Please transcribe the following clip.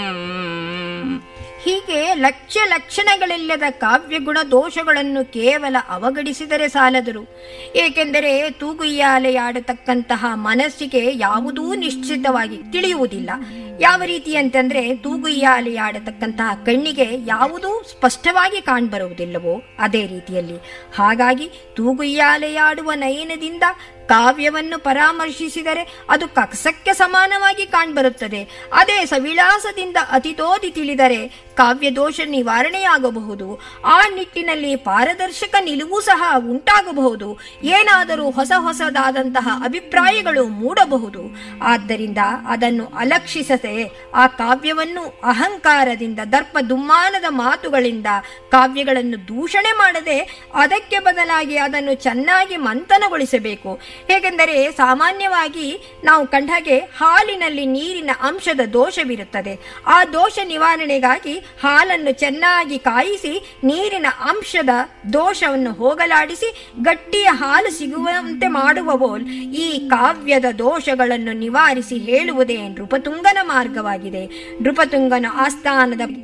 ಹೀಗೆ ಲಕ್ಷ್ಯ ಲಕ್ಷಣಗಳಿಲ್ಲದ ಕಾವ್ಯಗುಣ ದೋಷಗಳನ್ನು ಕೇವಲ ಅವಗಡಿಸಿದರೆ ಸಾಲದರು ಏಕೆಂದರೆ ತೂಗುಯ್ಯಾಲೆಯಾಡತಕ್ಕಂತಹ ಮನಸ್ಸಿಗೆ ಯಾವುದೂ ನಿಶ್ಚಿತವಾಗಿ ತಿಳಿಯುವುದಿಲ್ಲ ಯಾವ ರೀತಿ ಅಂತಂದ್ರೆ ತೂಗುಯ್ಯಾಲೆಯಾಡತಕ್ಕಂತಹ ಕಣ್ಣಿಗೆ ಯಾವುದೂ ಸ್ಪಷ್ಟವಾಗಿ ಕಾಣ್ಬರುವುದಿಲ್ಲವೋ ಅದೇ ರೀತಿಯಲ್ಲಿ ಹಾಗಾಗಿ ತೂಗುಯ್ಯಾಲೆಯಾಡುವ ನಯನದಿಂದ ಕಾವ್ಯವನ್ನು ಪರಾಮರ್ಶಿಸಿದರೆ ಅದು ಕಸಕ್ಕೆ ಸಮಾನವಾಗಿ ಕಾಣ್ಬರುತ್ತದೆ ಅದೇ ಸವಿಳಾಸದಿಂದ ಅತಿತೋದಿ ತಿಳಿದರೆ ಕಾವ್ಯ ದೋಷ ನಿವಾರಣೆಯಾಗಬಹುದು ಆ ನಿಟ್ಟಿನಲ್ಲಿ ಪಾರದರ್ಶಕ ನಿಲುವು ಸಹ ಉಂಟಾಗಬಹುದು ಏನಾದರೂ ಹೊಸ ಹೊಸದಾದಂತಹ ಅಭಿಪ್ರಾಯಗಳು ಮೂಡಬಹುದು ಆದ್ದರಿಂದ ಅದನ್ನು ಅಲಕ್ಷಿಸದೆ ಆ ಕಾವ್ಯವನ್ನು ಅಹಂಕಾರದಿಂದ ದರ್ಪ ದುಮ್ಮಾನದ ಮಾತುಗಳಿಂದ ಕಾವ್ಯಗಳನ್ನು ದೂಷಣೆ ಮಾಡದೆ ಅದಕ್ಕೆ ಬದಲಾಗಿ ಅದನ್ನು ಚೆನ್ನಾಗಿ ಮಂಥನಗೊಳಿಸಬೇಕು ಹೇಗೆಂದರೆ ಸಾಮಾನ್ಯವಾಗಿ ನಾವು ಕಂಡಾಗೆ ಹಾಲಿನಲ್ಲಿ ನೀರಿನ ಅಂಶದ ದೋಷವಿರುತ್ತದೆ ಆ ದೋಷ ನಿವಾರಣೆಗಾಗಿ ಹಾಲನ್ನು ಚೆನ್ನಾಗಿ ಕಾಯಿಸಿ ನೀರಿನ ಅಂಶದ ದೋಷವನ್ನು ಹೋಗಲಾಡಿಸಿ ಗಟ್ಟಿಯ ಹಾಲು ಸಿಗುವಂತೆ ಮಾಡುವವೋಲ್ ಈ ಕಾವ್ಯದ ದೋಷಗಳನ್ನು ನಿವಾರಿಸಿ ಹೇಳುವುದೇ ನೃಪತುಂಗನ ಮಾರ್ಗವಾಗಿದೆ ನೃಪತುಂಗನ ಆಸ್ಥಾನದ